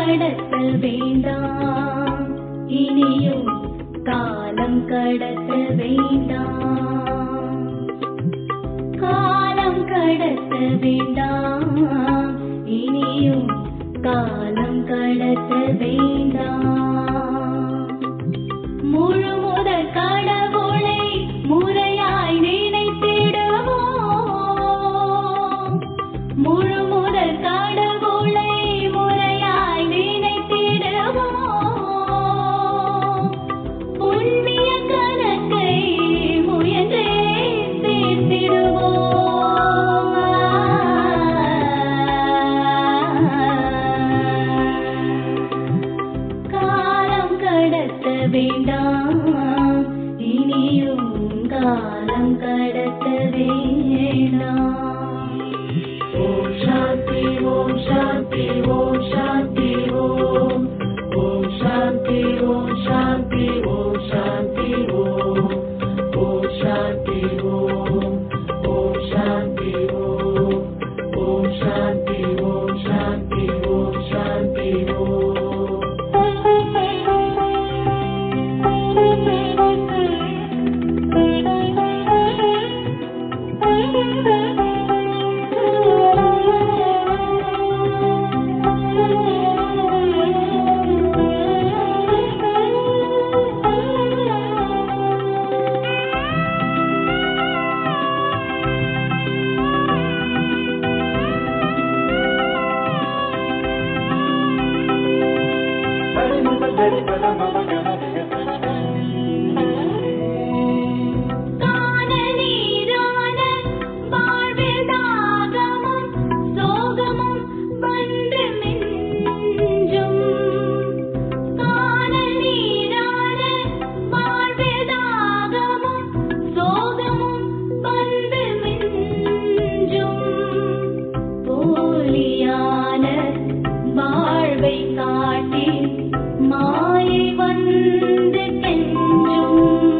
கடத்த வேண்டாம் இனியும் காலம் கடத்த வேண்டாம் காலம் கடத்த வேண்டாம் இனியும் காலம் கடத்த வேண்டாம் முழு முதற் கடவுளை முறையாய் நினைத்திடுவோம் முழு முதற் கடவுளை முறையாய் நினைத்திடுவோம் புண்ணிய கணக்கை முயன்றே சேர்த்திடுவோம் காலம் கடத்த வேண்டாம் இனியும் காலம் கடத்த வேண்டாம் ஓம் சாந்தி ஓம் சாந்தி ஓம் சாந்தி ஓம் ஓம் சாந்தி ஓம் சாந்தி ஓம் சாந்தி ஓம் ஓம் சாந்தி ஓம் ஓம் சாந்தி ஓம் ஓம் சாந்தி ஓம் சாந்தி ஓம் சாந்தி காணநீரான வாழ்வில் தாகமும் சோகமும் வந்து மிஞ்சும் காணநீரான வாழ்வில் தாகமும் சோகமும் வந்து மிஞ்சும் போலியான வாழ்வை காட்டி மாயை வந்து கெஞ்சும்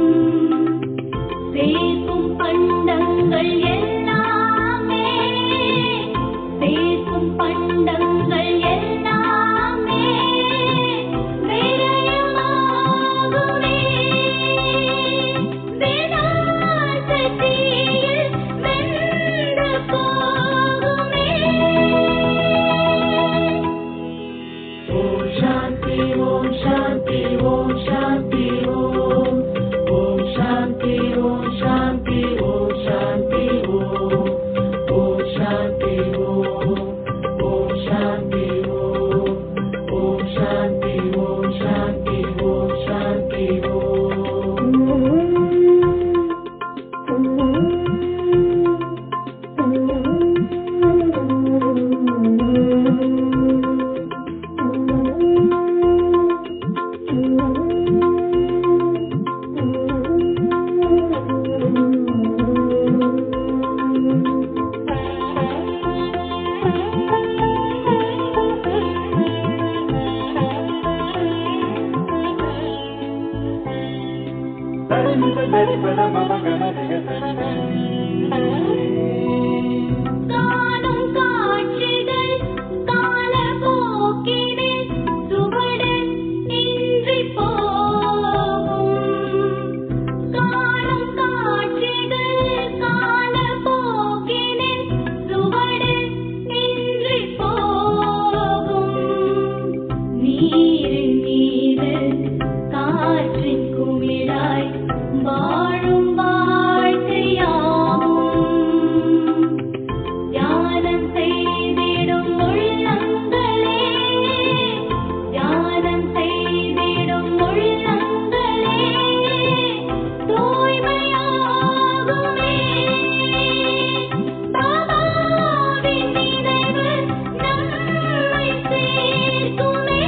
சேர்க்கும் பண்டங்கள் எல்லாமே சேர்க்கும் பண்டங்கள் எல்லாமே விரயமாகுமே விநாசத்தீயில் வெந்து போகுமே ஓம் சாந்தி ஓம் சாந்தி ஓம் சாந்தி ஓம் ஓம் சாந்தி ஓம் சாந்தி ஓம் சாந்தி ஓம் ஓம் சாந்தி ஓம் ஓம் சாந்தி ஓம் ஓம் சாந்தி ஓம் சாந்தி ஓம் சாந்தி காணும் காட்சிகள் காலப்போக்கினில் சுவடு இன்றி போகும் காணும் காட்சிகள் காலப்போக்கினில் சுவடு இன்றி போகும் நீரின் மீது காற்றின் குமிழாய் வாழும் வாழ்க்கையாகும் தியானம் செய்திடும் உள்ளங்களே தியானம் செய்திடும் உள்ளங்களே தூய்மையாகுமே பாபாவின் நினைவு நம்மை சேர்க்குமே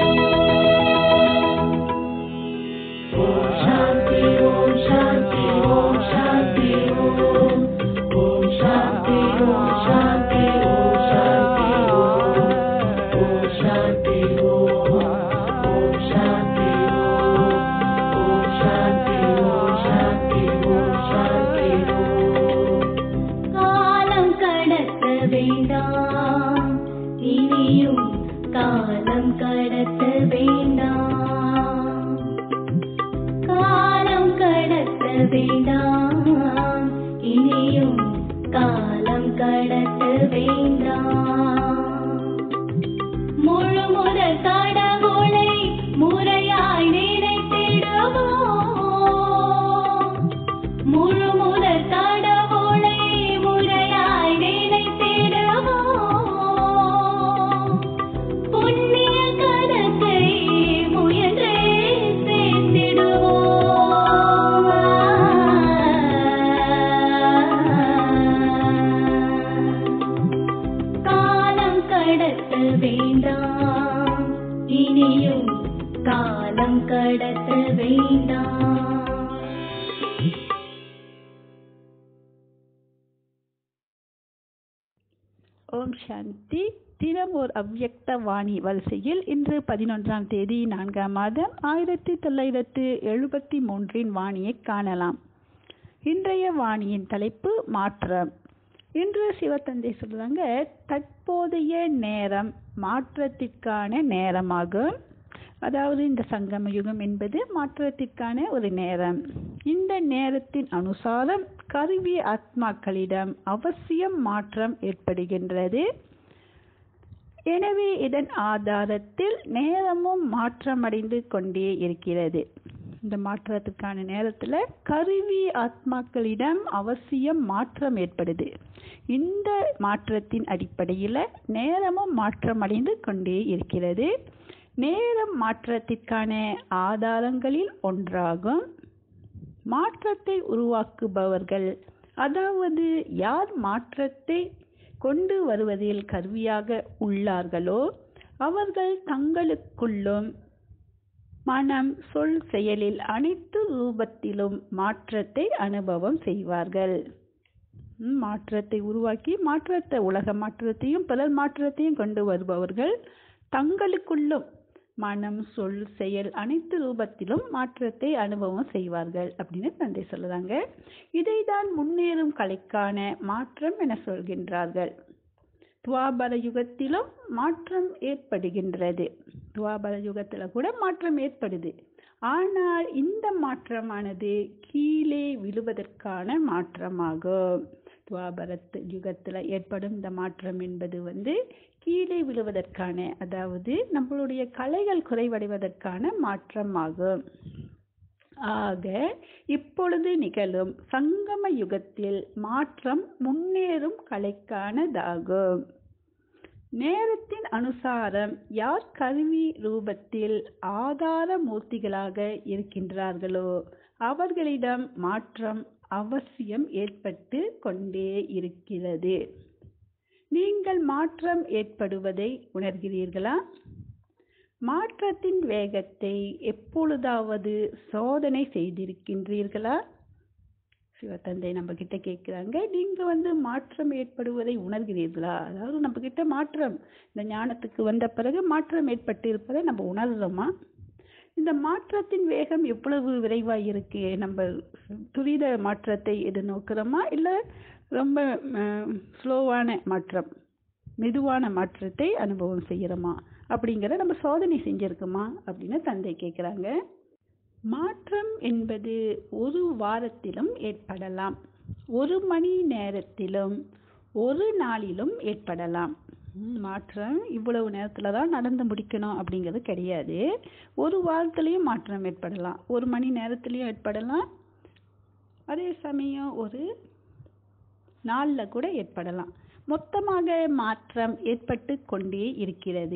ஓம் சாந்தி ஓம் சாந்தி ஓம் சாந்தி ஓம் ஓம் சாந்தி ஓம் சாந்தி ஓம் சாந்தி ஓம் ஓம் சாந்தி ஓம் ஓம் சாந்தி ஓம் ஓம் சாந்தி ஓம் சாந்தி ஓம் சாந்தி காலம் கடத்த வேண்டாம் இனியும் காலம் கடத்த வேண்டாம் முழு முதல் கடவுளை முறையாய் நினைத்திடுவோம் முழு முதல் கடவுளை முறையாய் நினைத்திடுவோம் புண்ணிய கணக்கை முயன்றே சேர்த்திடுவோம் காலம் கடத்த வேண்டாம் இனியும் காலம் கடத்த வேண்டாம் ஓம் சாந்தி தினம் ஓர் அவ்யக்த வாணி வரிசையில் இன்று பதினொன்றாம் தேதி நான்காம் மாதம் ஆயிரத்தி தொள்ளாயிரத்து எழுபத்தி மூன்றின் வாணியை காணலாம் இன்றைய வாணியின் தலைப்பு மாற்றம் இன்று சிவத்தந்தை சொல்றாங்க தற்போதைய நேரம் மாற்றத்திற்கான நேரமாகும் அதாவது இந்த சங்கம யுகம் என்பது மாற்றத்திற்கான ஒரு நேரம் இந்த நேரத்தின் அனுசாரம் கருவி ஆத்மாக்களிடம் அவசியம் மாற்றம் ஏற்படுகின்றது எனவே இதன் ஆதாரத்தில் நேரமும் மாற்றமடைந்து கொண்டே இருக்கிறது இந்த மாற்றத்துக்கான நேரத்தில் கருவி ஆத்மாக்களிடம் அவசியம் மாற்றம் ஏற்படுது இந்த மாற்றத்தின் அடிப்படையில் நேரமும் மாற்றமடைந்து கொண்டே இருக்கிறது நேரம் மாற்றத்திற்கான ஆதாரங்களில் ஒன்றாகும் மாற்றத்தை உருவாக்குபவர்கள் அதாவது யார் மாற்றத்தை கொண்டு வருவதில் கருவியாக உள்ளார்களோ அவர்கள் தங்களுக்குள்ளும் மனம் சொல் செயலில் அனைத்து ரூபத்திலும் மாற்றத்தை அனுபவம் செய்வார்கள் ம், மாற்றத்தை உருவாக்கி மாற்றத்தை உலக மாற்றத்தையும் பிறர் மாற்றத்தையும் கொண்டு வருபவர்கள் தங்களுக்குள்ளும் மனம் சொல் செயல் அனைத்து ரூபத்திலும் மாற்றத்தை அனுபவம் செய்வார்கள் அப்படின்னு தந்தை சொல்லுறாங்க இதைதான் முன்னேறும் கலைக்கான மாற்றம் என சொல்கின்றார்கள் துவாபர யுகத்திலும் மாற்றம் ஏற்படுகின்றது துவாபர யுகத்துல கூட மாற்றம் ஏற்படுது ஆனால் இந்த மாற்றமானது கீழே விழுவதற்கான மாற்றமாகும் துவாபரத்து யுகத்துல ஏற்படும் இந்த மாற்றம் என்பது வந்து கீழே விழுவதற்கான அதாவது நம்மளுடைய கலைகள் குறைவடைவதற்கான மாற்றமாகும் ஆக இப்பொழுது நிகழும் சங்கம யுகத்தில் மாற்றம் முன்னேறும் கலைக்கானதாகும் நேரத்தின் அனுசாரம் யார் கருவி ரூபத்தில் ஆதார மூர்த்திகளாக இருக்கின்றார்களோ அவர்களிடம் மாற்றம் அவசியம் ஏற்பட்டு கொண்டே இருக்கிறது நீங்கள் மாற்றம் ஏற்படுவதை உணர்கிறீர்களா மாற்றத்தின் வேகத்தை எப்பொழுதாவது சோதனை செய்திருக்கின்றீர்களா சிவத்தந்தை நம்ம கிட்ட கேட்குறாங்க நீங்க வந்து மாற்றம் ஏற்படுவதை உணர்கிறீர்களா அதாவது நம்ம கிட்ட மாற்றம் இந்த ஞானத்துக்கு வந்த பிறகு மாற்றம் ஏற்பட்டு இருப்பதை நம்ம உணர்றோமா இந்த மாற்றத்தின் வேகம் எவ்வளவு விரைவாக இருக்கு நம்ம துரித மாற்றத்தை எதிர்நோக்கிறோமா இல்லை ரொம்ப ஸ்லோவான மாற்றம் மெதுவான மாற்றத்தை அனுபவம் செய்கிறோமா அப்படிங்கிற நம்ம சோதனை செஞ்சிருக்கோமா அப்படின்னு தந்தை கேட்குறாங்க மாற்றம் என்பது ஒரு வாரத்திலும் ஏற்படலாம் ஒரு மணி நேரத்திலும் ஒரு நாளிலும் ஏற்படலாம் ம், மாற்றம் இவ்வளவு நேரத்தில் தான் நடந்து முடிக்கணும் அப்படிங்கிறது கிடையாது ஒரு வாரத்துலேயும் மாற்றம் ஏற்படலாம் ஒரு மணி நேரத்துலேயும் ஏற்படலாம் அதே சமயம் ஒரு நாளில் கூட ஏற்படலாம் மொத்தமாக மாற்றம் ஏற்பட்டு கொண்டே இருக்கிறது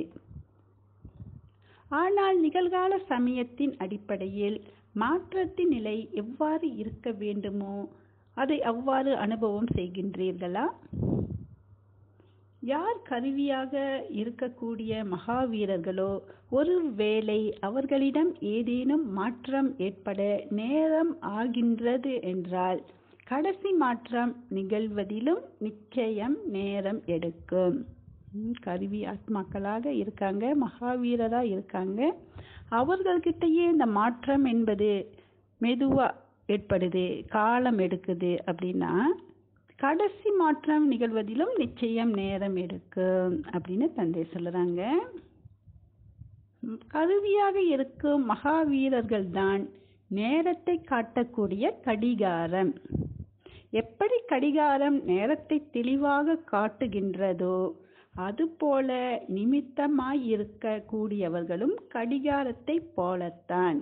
ஆனால் நிகழ்கால சமயத்தின் அடிப்படையில் மாற்றத்தின் நிலை எவ்வாறு இருக்க வேண்டுமோ அதை அவ்வாறு அனுபவம் செய்கின்றீர்களா யார் கருவியாக இருக்கக்கூடிய மகாவீரர்களோ ஒரு வேளை அவர்களிடம் ஏதேனும் மாற்றம் ஏற்பட நேரம் ஆகின்றது என்றால் கடைசி மாற்றம் நிகழ்வதிலும் நிச்சயம் நேரம் எடுக்கும் ம், கருவி ஆத்மாக்களாக இருக்காங்க மகாவீரரா இருக்காங்க அவர்கள்கிட்டயே இந்த மாற்றம் என்பது மெதுவா ஏற்படுது காலம் எடுக்குது அப்படின்னா கடைசி மாற்றம் நிகழ்வதிலும் நிச்சயம் நேரம் எடுக்கும் அப்படின்னு தந்தை சொல்லுறாங்க ம், கருவியாக இருக்கும் மகாவீரர்கள் தான் நேரத்தை காட்டக்கூடிய கடிகாரம் எப்படி கடிகாரம் நேரத்தை தெளிவாக காட்டுகின்றதோ அதுபோல நிமித்தமாயிருக்க கூடியவர்களும் கடிகாரத்தைப் போலத்தான்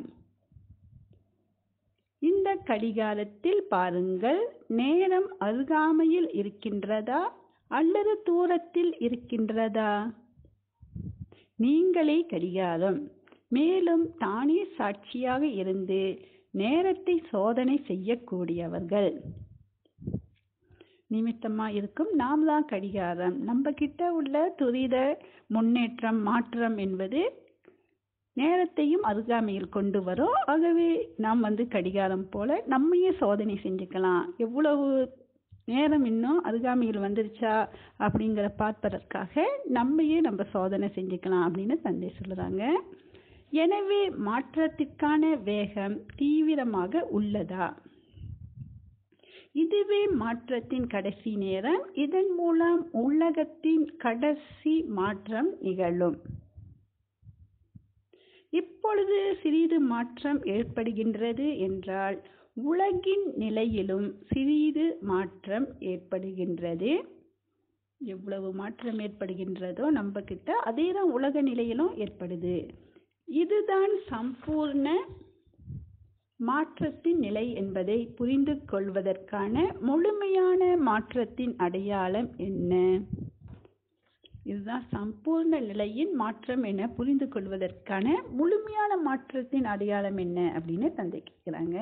இந்த கடிகாரத்தில் பாருங்கள் நேரம் அருகாமையில் இருக்கின்றதா அல்லது தூரத்தில் இருக்கின்றதா நீங்களே கடிகாரம் மேலும் தானே சாட்சியாக இருந்து நேரத்தை சோதனை செய்யக்கூடியவர்கள் நிமித்தமா இருக்கும் நாம் தான் கடிகாரம் நம்ம கிட்ட உள்ள துரித முன்னேற்றம் மாற்றம் என்பது நேரத்தையும் அருகாமையில் கொண்டு வரும் ஆகவே நாம் வந்து கடிகாரம் போல நம்மையே சோதனை செஞ்சுக்கலாம் எவ்வளவு நேரம் இன்னும் அருகாமையில் வந்துருச்சா அப்படிங்கிற பார்ப்பதற்காக நம்மையே நம்ம சோதனை செஞ்சுக்கலாம் அப்படின்னு தந்தை சொல்லுறாங்க எனவே மாற்றத்திற்கான வேகம் தீவிரமாக உள்ளதா இதுவே மாற்றத்தின் கடைசி நேரம் இதன் மூலம் உலகத்தின் கடைசி மாற்றம் நிகழும் இப்பொழுது சிறிது மாற்றம் ஏற்படுகின்றது என்றால் உலகின் நிலையிலும் சிறிது மாற்றம் ஏற்படுகின்றது எவ்வளவு மாற்றம் ஏற்படுகின்றதோ நம்ம கிட்ட அதே தான் உலக நிலையிலும் ஏற்படுது இதுதான் சம்பூர்ண மாற்றத்தின் நிலை என்பதை புரிந்து கொள்வதற்கான முழுமையான மாற்றத்தின் அடையாளம் என்ன இதுதான் சம்பூர்ண நிலையின் மாற்றம் என புரிந்து கொள்வதற்கான முழுமையான மாற்றத்தின் அடையாளம் என்ன அப்படின்னு தந்தை கேட்கிறாங்க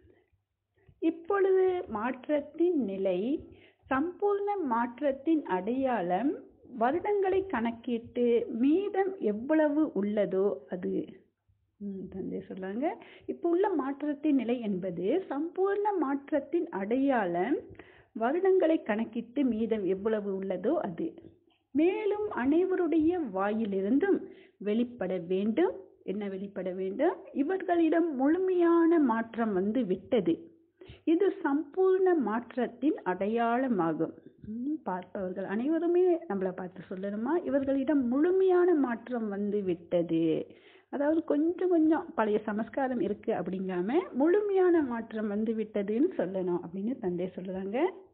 இப்பொழுது மாற்றத்தின் நிலை சம்பூர்ண மாற்றத்தின் அடையாளம் வருடங்களை கணக்கிட்டு மீதம் எவ்வளவு உள்ளதோ அது ம், தந்தை சொல்றாங்க இப்போ உள்ள மாற்றத்தின் நிலை என்பது சம்பூர்ண மாற்றத்தின் அடையாளம் வருடங்களை கணக்கிட்டு மீதம் எவ்வளவு உள்ளதோ அது மேலும் அனைவருடைய வாயிலிருந்தும் வெளிப்பட வேண்டும் என்ன வெளிப்பட வேண்டும் இவர்களிடம் முழுமையான மாற்றம் வந்து விட்டது இது சம்பூர்ண மாற்றத்தின் அடையாளமாகும் ம், பார்ப்பவர்கள் அனைவருமே நம்மளை பார்த்து சொல்லணுமா இவர்களிடம் முழுமையான மாற்றம் வந்து விட்டது அதாவது கொஞ்சம் கொஞ்சம் பழைய சமஸ்காரம் இருக்கு அப்படிங்காம முழுமையான மாற்றம் வந்து விட்டதுன்னு சொல்லணும் அப்படின்னு தந்தை சொல்றாங்க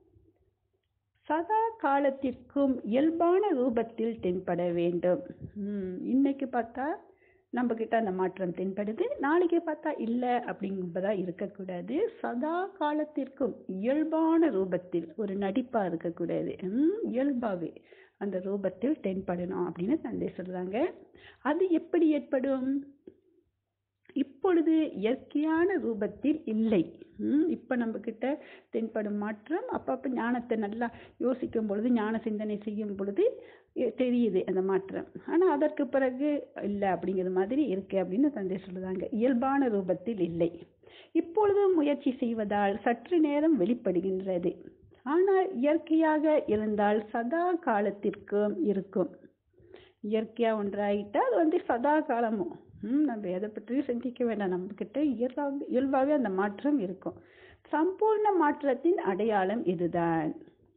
சதா காலத்திற்கும் இயல்பான ரூபத்தில் தென்பட வேண்டும் ம், இன்னைக்கு பார்த்தா நம்ம கிட்ட அந்த மாற்றம் தென்படுது நாளைக்கு பார்த்தா இல்லை அப்படிங்கும்பதா இருக்கக்கூடாது சதா காலத்திற்கும் இயல்பான ரூபத்தில் ஒரு நடிப்பா இருக்கக்கூடாது ம், இயல்பாவே அந்த ரூபத்தில் தென்படணும் அப்படின்னு தந்தை சொல்றாங்க அது எப்படி ஏற்படும் இப்பொழுது இயற்கையான ரூபத்தில் இல்லை ம், இப்ப நம்ம கிட்ட தென்படும் மாற்றம் அப்பப்ப ஞானத்தை நல்லா யோசிக்கும் பொழுது ஞான சிந்தனை செய்யும் பொழுது எ- தெரியுது அந்த மாற்றம் ஆனா அதற்கு பிறகு இல்லை அப்படிங்கிற மாதிரி இருக்கு அப்படின்னு தந்தை சொல்லுதாங்க இயல்பான ரூபத்தில் இல்லை இப்பொழுது முயற்சி செய்வதால் சற்று நேரம் வெளிப்படுகின்றது ஆனால் இயற்கையாக இருந்தால் சதா காலத்திற்கும் இருக்கும் இயற்கையா ஒன்றாயிட்டா அது வந்து சதா காலமும் ம், நம்ம எதை பற்றியும் சிந்திக்க வேண்டாம் நம்ம கிட்ட இயல்பாக இயல்பாகவே அந்த மாற்றம் இருக்கும் சம்பூர்ண மாற்றத்தின் அடையாளம் இதுதான்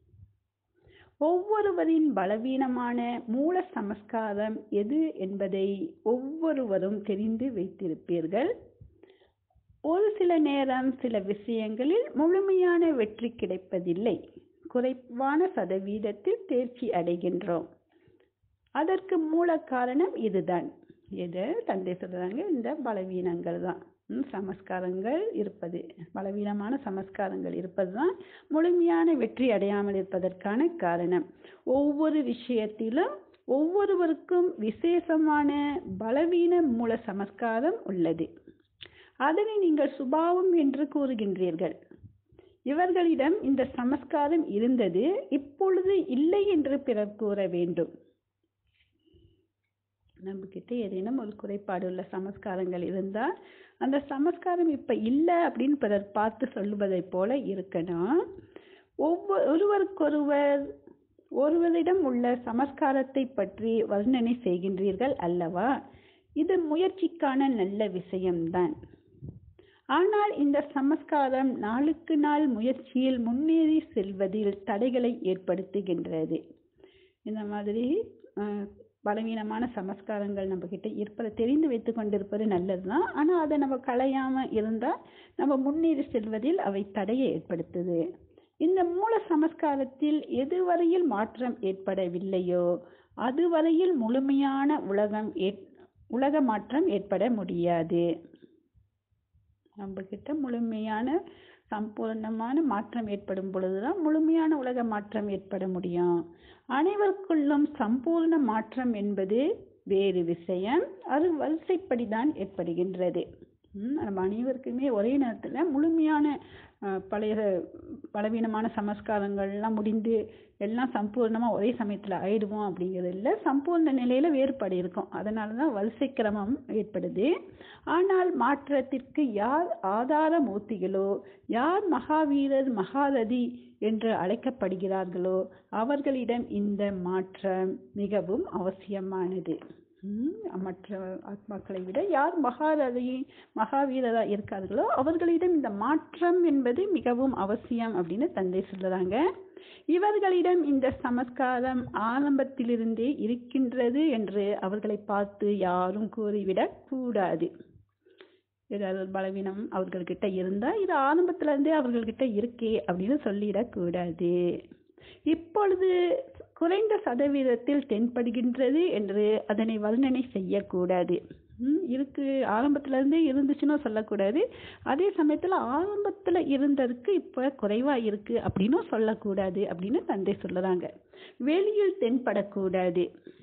ஒவ்வொருவரின் பலவீனமான மூல சமஸ்காரம் எது என்பதை ஒவ்வொருவரும் தெரிந்து வைத்திருப்பீர்கள் ஒரு சில நேரம் சில விஷயங்களில் முழுமையான வெற்றி கிடைப்பதில்லை குறைவான சதவீதத்தில் தேர்ச்சி அடைகின்றோம் அதற்கு மூல காரணம் இதுதான் எது தந்தை சொல்றாங்க இந்த பலவீனங்கள் தான் ம், சமஸ்காரங்கள் இருப்பது பலவீனமான சமஸ்காரங்கள் இருப்பதுதான் முழுமையான வெற்றி அடையாமல் இருப்பதற்கான காரணம் ஒவ்வொரு விஷயத்திலும் ஒவ்வொருவருக்கும் விசேஷமான பலவீன மூல சமஸ்காரம் உள்ளது அதனை நீங்கள் சுபாவம் என்று கூறுகின்றீர்கள் இவர்களிடம் இந்த சமஸ்காரம் இருந்தது இப்பொழுது இல்லை என்று பிறர் கூற வேண்டும் நம்ம கிட்ட ஏதேனும் ஒரு குறைபாடு உள்ள சமஸ்காரங்கள் இருந்தால் அந்த சமஸ்காரம் இப்ப இல்லை அப்படின்னு பிறர் பார்த்து சொல்லுவதை போல இருக்கணும் ஒவ்வொரு ஒருவருக்கொருவர் ஒருவரிடம் உள்ள சமஸ்காரத்தை பற்றி வர்ணனை செய்கின்றீர்கள் அல்லவா இது முயற்சிக்கான நல்ல விஷயம்தான் ஆனால் இந்த சமஸ்காரம் நாளுக்கு நாள் முயற்சியில் முன்னேறி செல்வதில் தடைகளை ஏற்படுத்துகின்றது இந்த மாதிரி அஹ், பலவீனமான சமஸ்காரங்கள் நம்ம கிட்ட இருப்பதை தெரிந்து வைத்து கொண்டிருப்பது நல்லதுதான் ஆனா அதை நம்ம களையாம இருந்தா நம்ம முன்னேறி செல்வதில் அவை தடையை ஏற்படுத்துது இந்த மூல சமஸ்காரத்தில் எதுவரையில் மாற்றம் ஏற்படவில்லையோ அதுவரையில் முழுமையான உலகம் ஏற் உலக மாற்றம் ஏற்பட முடியாது நம்ம கிட்ட முழுமையான சம்பூர்ணமான மாற்றம் ஏற்படும் பொழுதுதான் முழுமையான உலக மாற்றம் ஏற்பட முடியும் அனைவருக்குள்ளும் சம்பூர்ண மாற்றம் என்பது வேறு விஷயம் அது வரிசைப்படிதான் ஏற்படுகின்றது ம், நம்ம அனைவருக்குமே ஒரே நேரத்தில் முழுமையான அஹ், பழைய பலவீனமான சமஸ்காரங்கள்லாம் முடிந்து எல்லாம் சம்பூர்ணமாக ஒரே சமயத்தில் ஆயிடுவோம் அப்படிங்கிறது இல்லை சம்பூர்ண நிலையில் வேறுபாடு இருக்கும் அதனால தான் வரிசை கிரமம் ஏற்படுது ஆனால் மாற்றத்திற்கு யார் ஆதார மூர்த்திகளோ யார் மகாவீரர் மகாரதி என்று அழைக்கப்படுகிறார்களோ அவர்களிடம் இந்த மாற்றம் மிகவும் அவசியமானது ம், மற்ற ஆத்மாக்களை விட யார் மகாரதி மகாவீரரா இருக்கார்களோ அவர்களிடம் இந்த மாற்றம் என்பது மிகவும் அவசியம் அப்படின்னு தந்தை சொல்லுறாங்க இவர்களிடம் இந்த சமஸ்காரம் ஆரம்பத்திலிருந்தே இருக்கின்றது என்று அவர்களை பார்த்து யாரும் கூறிவிடக் கூடாது ஏதாவது ஒரு பலவீனம் அவர்கள்கிட்ட இருந்தா இது ஆரம்பத்துல இருந்தே அவர்கள்கிட்ட இருக்கே அப்படின்னு சொல்லிடக்கூடாது இப்பொழுது குறைந்த சதவீதத்தில் தென்படுகின்றது என்று அதனை வர்ணனை செய்யக்கூடாது ம், இருக்கு ஆரம்பத்துல இருந்தே இருந்துச்சுன்னு சொல்லக்கூடாது அதே சமயத்துல ஆரம்பத்துல இருந்ததுக்கு இப்ப குறைவா இருக்கு அப்படின்னும் சொல்லக்கூடாது அப்படின்னு தந்தை சொல்லுறாங்க வெளியில் தென்படக்கூடாது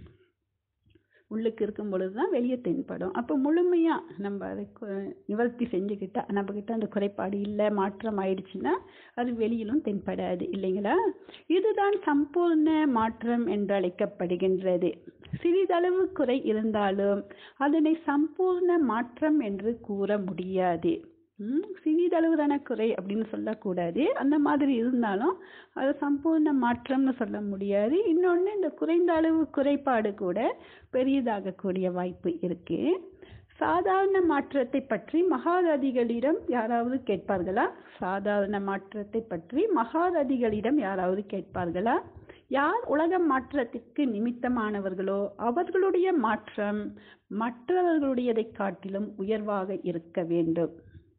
உள்ளுக்கு இருக்கும் பொழுது தான் வெளியே தென்படும் அப்போ முழுமையாக நம்ம அதை கு- நிவர்த்தி செஞ்சுக்கிட்டா நம்மக்கிட்ட அந்த குறைபாடு இல்லை மாற்றம் ஆயிடுச்சுன்னா அது வெளியிலும் தென்படாது இல்லைங்களா இதுதான் சம்பூர்ண மாற்றம் என்று அழைக்கப்படுகின்றது சிறிதளவு குறை இருந்தாலும் அதனை சம்பூர்ண மாற்றம் என்று கூற முடியாது ம், சிறிதளவுதான குறை அப்படின்னு சொல்லக்கூடாது அந்த மாதிரி இருந்தாலும் அது சம்பூர்ண மாற்றம்னு சொல்ல முடியாது இன்னொன்று இந்த குறைந்த அளவு குறைபாடு கூட பெரியதாகக்கூடிய வாய்ப்பு இருக்கு சாதாரண மாற்றத்தை பற்றி மகாரதிகளிடம் யாராவது கேட்பார்களா சாதாரண மாற்றத்தை பற்றி மகாரதிகளிடம் யாராவது கேட்பார்களா யார் உலக மாற்றத்திற்கு நிமித்தமானவர்களோ அவர்களுடைய மாற்றம் மற்றவர்களுடையதை காட்டிலும் உயர்வாக இருக்க வேண்டும்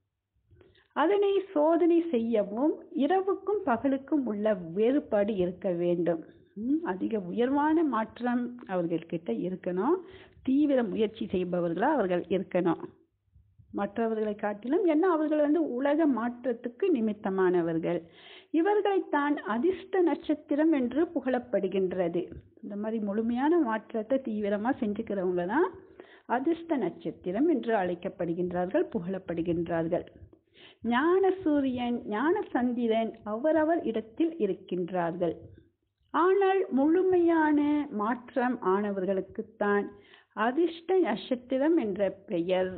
அதனை சோதனை செய்யவும் இரவுக்கும் பகலுக்கும் உள்ள வேறுபாடு இருக்க வேண்டும் ம், அதிக உயர்வான மாற்றம் அவர்கள்கிட்ட இருக்கணும் தீவிர முயற்சி செய்பவர்களா அவர்கள் இருக்கணும் மற்றவர்களை காட்டிலும் ஏன்னா அவர்கள் வந்து உலக மாற்றத்துக்கு நிமித்தமானவர்கள் இவர்களைத்தான் அதிர்ஷ்ட நட்சத்திரம் என்று புகழப்படுகின்றது இந்த மாதிரி முழுமையான மாற்றத்தை தீவிரமா செஞ்சுக்கிறவங்க தான் அதிர்ஷ்ட நட்சத்திரம் என்று அழைக்கப்படுகின்றார்கள் புகழப்படுகின்றார்கள் ஞான சூரியன் ஞான சந்திரன் அவரவர் இடத்தில் இருக்கின்றார்கள் ஆனால் முழுமையான மாற்றம் ஆனவர்களுக்குத்தான் அதிர்ஷ்ட நட்சத்திரம் என்ற பெயர்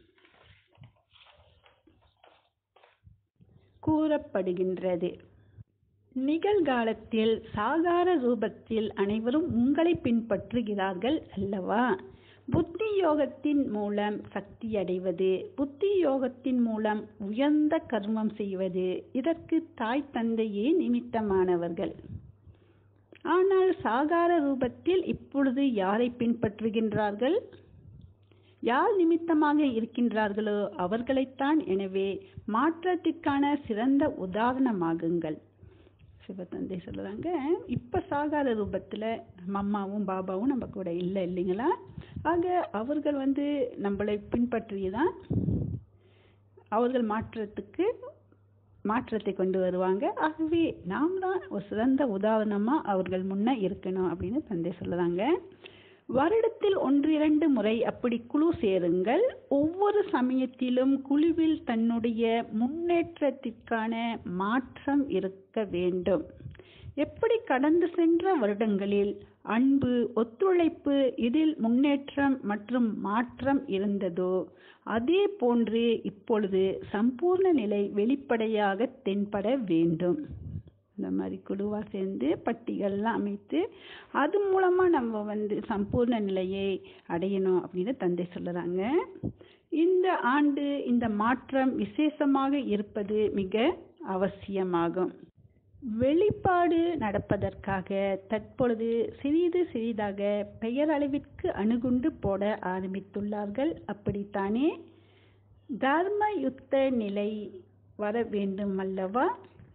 கூறப்படுகின்றது நிகழ்காலத்தில் சாகார ரூபத்தில் அனைவரும் உங்களை பின்பற்றுகிறார்கள் அல்லவா புத்தி யோகத்தின் மூலம் சக்தி அடைவது புத்தி யோகத்தின் மூலம் உயர்ந்த கர்மம் செய்வது இதற்கு தாய் தந்தையே நிமித்தமானவர்கள் ஆனால் சாகார ரூபத்தில் இப்பொழுது யாரை பின்பற்றுகின்றார்கள் யார் நிமித்தமாக இருக்கின்றார்களோ அவர்களைத்தான் எனவே மாற்றத்திற்கான சிறந்த உதாரணமாகுங்கள் சிவத்தந்தை சொல்லுறாங்க இப்ப சாகார ரூபத்துல நம்ம அம்மாவும் பாபாவும் நம்ம கூட இல்லை இல்லைங்களா ஆக அவர்கள் வந்து நம்மளை பின்பற்றி தான் அவர்கள் மாற்றத்துக்கு மாற்றத்தை கொண்டு வருவாங்க ஆகவே நாம் தான் ஒரு சிறந்த உதாரணமா அவர்கள் முன்ன இருக்கணும் அப்படின்னு தந்தை சொல்லுறாங்க வருடத்தில் ஒன்றிரண்டு முறை அப்படி குழு சேருங்கள் ஒவ்வொரு சமயத்திலும் குழுவில் தன்னுடைய முன்னேற்றத்திற்கான மாற்றம் இருக்க வேண்டும் எப்படி கடந்து சென்ற வருடங்களில் அன்பு ஒத்துழைப்பு இதில் முன்னேற்றம் மற்றும் மாற்றம் இருந்ததோ அதே போன்று இப்பொழுது சம்பூர்ண நிலை வெளிப்படையாக தென்பட வேண்டும் இந்த மாதிரி குழுவா சேர்ந்து பட்டிகள்லாம் அமைத்து அது மூலமா நம்ம வந்து சம்பூர்ண நிலையை அடையணும் அப்படின்னு தந்தை சொல்லுறாங்க இந்த ஆண்டு இந்த மாற்றம் விசேஷமாக இருப்பது மிக அவசியமாகும் வெளிப்பாடு நடப்பதற்காக தற்பொழுது சிறிது சிறிதாக பெயரளவிற்கு அணுகுண்டு போட ஆரம்பித்துள்ளார்கள் அப்படித்தானே தர்ம யுத்த நிலை வர வேண்டும் அல்லவா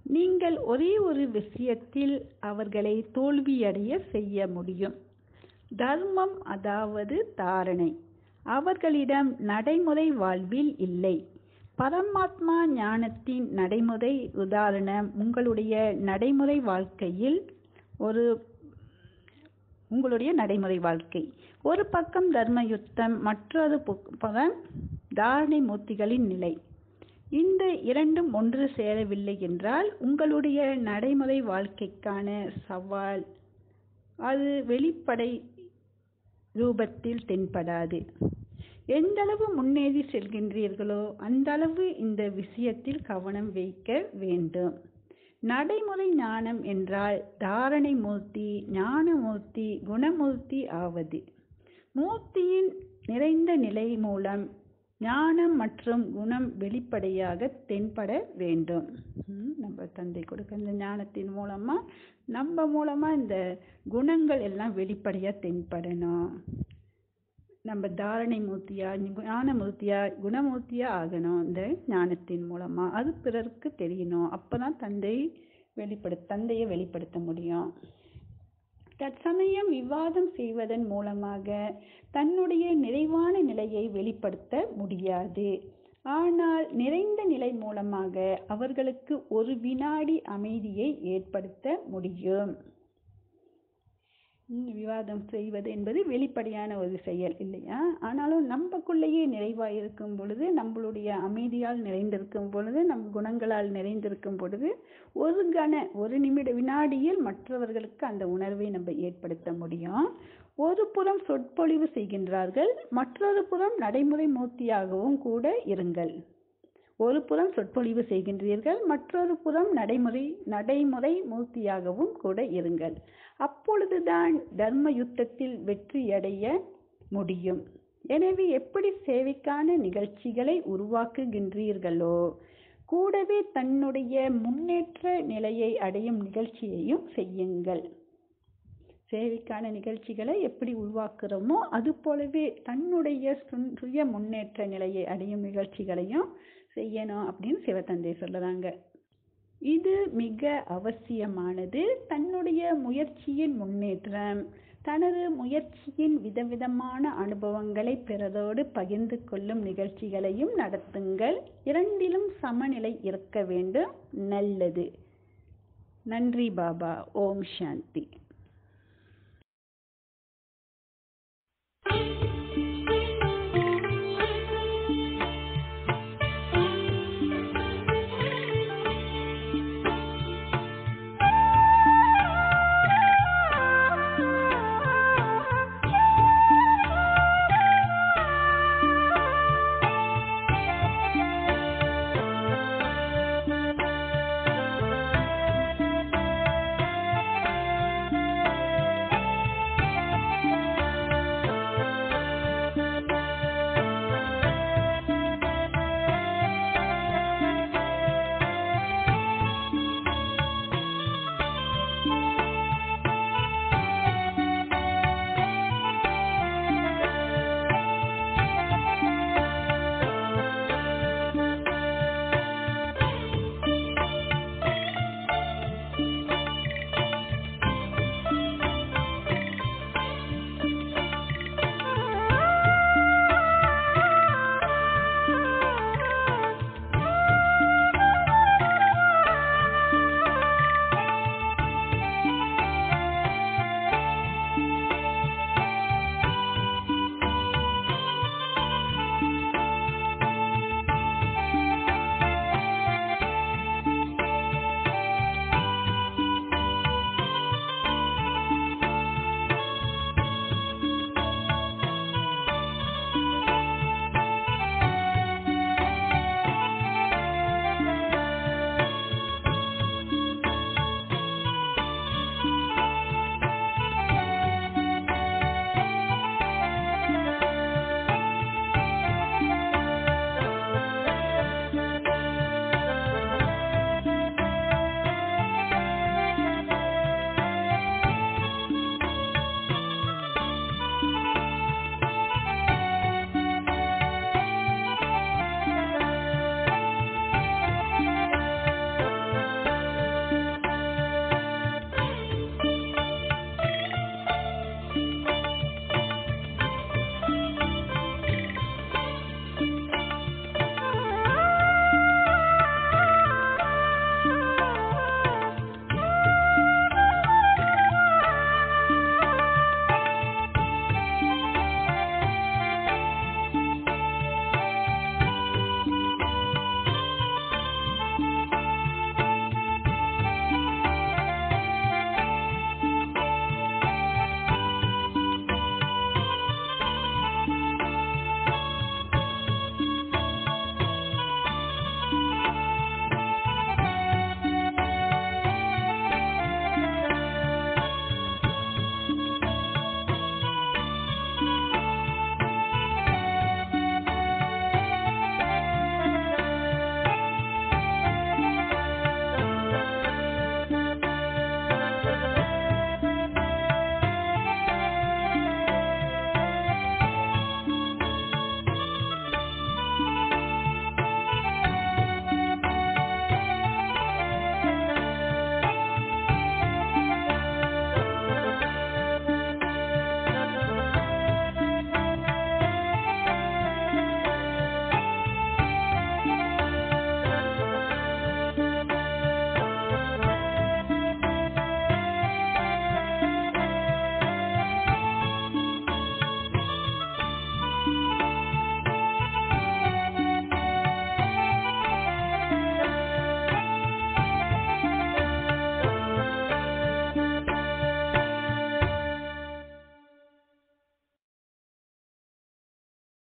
நீங்கள் ஒரே ஒரு விஷயத்தில் அவர்களை தோல்வியடைய செய்ய முடியும் தர்மம் அதாவது தாரணை அவர்களிடம் நடைமுறை வாழ்வில் இல்லை பரமாத்மா ஞானத்தின் நடைமுறை உதாரணம் உங்களுடைய நடைமுறை வாழ்க்கையில் ஒரு உங்களுடைய நடைமுறை வாழ்க்கை ஒரு பக்கம் தர்ம யுத்தம் மற்றொரு பக்கம் தாரணை மூர்த்திகளின் நிலை இந்த இரண்டும் ஒன்று சேரவில்லை என்றால் உங்களுடைய நடைமுறை வாழ்க்கைக்கான சவால் அது வெளிப்படை ரூபத்தில் தென்படாது எந்தளவு முன்னேறி செல்கின்றீர்களோ அந்த அளவு இந்த விஷயத்தில் கவனம் வைக்க வேண்டும் நடைமுறை ஞானம் என்றால் தாரணை மூர்த்தி ஞானமூர்த்தி குணமூர்த்தி ஆவது மூர்த்தியின் நிறைந்த நிலை மூலம் ஞானம் மற்றும் குணம் வெளிப்படையாக தென்பட வேண்டும் நம்ம தந்தை கொடுக்க இந்த ஞானத்தின் மூலமா நம்ம மூலமா இந்த குணங்கள் எல்லாம் வெளிப்படையா தென்படணும் நம்ம தாரணை மூர்த்தியா ஞானமூர்த்தியா குணமூர்த்தியா ஆகணும் இந்த ஞானத்தின் மூலமா அது பிறருக்கு தெரியணும் அப்பதான் தந்தை வெளிப்படு தந்தையை வெளிப்படுத்த முடியும் தற்சமயம் விவாதம் செய்வதன் மூலமாக தன்னுடைய நிறைவான நிலையை வெளிப்படுத்த முடியாது ஆனால் நிறைந்த நிலை மூலமாக அவர்களுக்கு ஒரு வினாடி அமைதியை ஏற்படுத்த முடியும் விவாதம் செய்வது என்பது வெளிப்படையான ஒரு செயல் இல்லையா ஆனாலும் நம்மக்குள்ளேயே நிறைவாக இருக்கும் பொழுது நம்மளுடைய அமைதியால் நிறைந்திருக்கும் பொழுது நம் குணங்களால் நிறைந்திருக்கும் பொழுது ஒரு கண ஒரு நிமிட வினாடியில் மற்றவர்களுக்கு அந்த உணர்வை நம்ம ஏற்படுத்த முடியும் ஒரு புறம் சொற்பொழிவு செய்கின்றார்கள் மற்றொரு புறம் நடைமுறை மூர்த்தியாகவும் கூட இருங்கள் ஒரு புறம் சொற்பொழிவு செய்கின்றீர்கள் மற்றொரு புறம் நடைமுறை நடைமுறை மூர்த்தியாகவும் கூட இருங்கள் அப்பொழுதுதான் தர்ம யுத்தத்தில் வெற்றியடைய முடியும் எனவே எப்படி சேவைக்கான நிகழ்ச்சிகளை உருவாக்குகின்றீர்களோ கூடவே தன்னுடைய முன்னேற்ற நிலையை அடையும் நிகழ்ச்சியையும் செய்யுங்கள் சேவைக்கான நிகழ்ச்சிகளை எப்படி உருவாக்குறோமோ அது போலவே தன்னுடைய சுய முன்னேற்ற நிலையை அடையும் நிகழ்ச்சிகளையும் செய்யணும் அப்படின்னு சிவத்தந்தை சொல்லுறாங்க இது மிக அவசியமானது தன்னுடைய முயற்சியின் முன்னேற்றம் தனது முயற்சியின் விதவிதமான அனுபவங்களை பிறரோடு பகிர்ந்து கொள்ளும் நிகழ்ச்சிகளையும் நடத்துங்கள் இரண்டிலும் சமநிலை இருக்க வேண்டும் நல்லது நன்றி பாபா ஓம் சாந்தி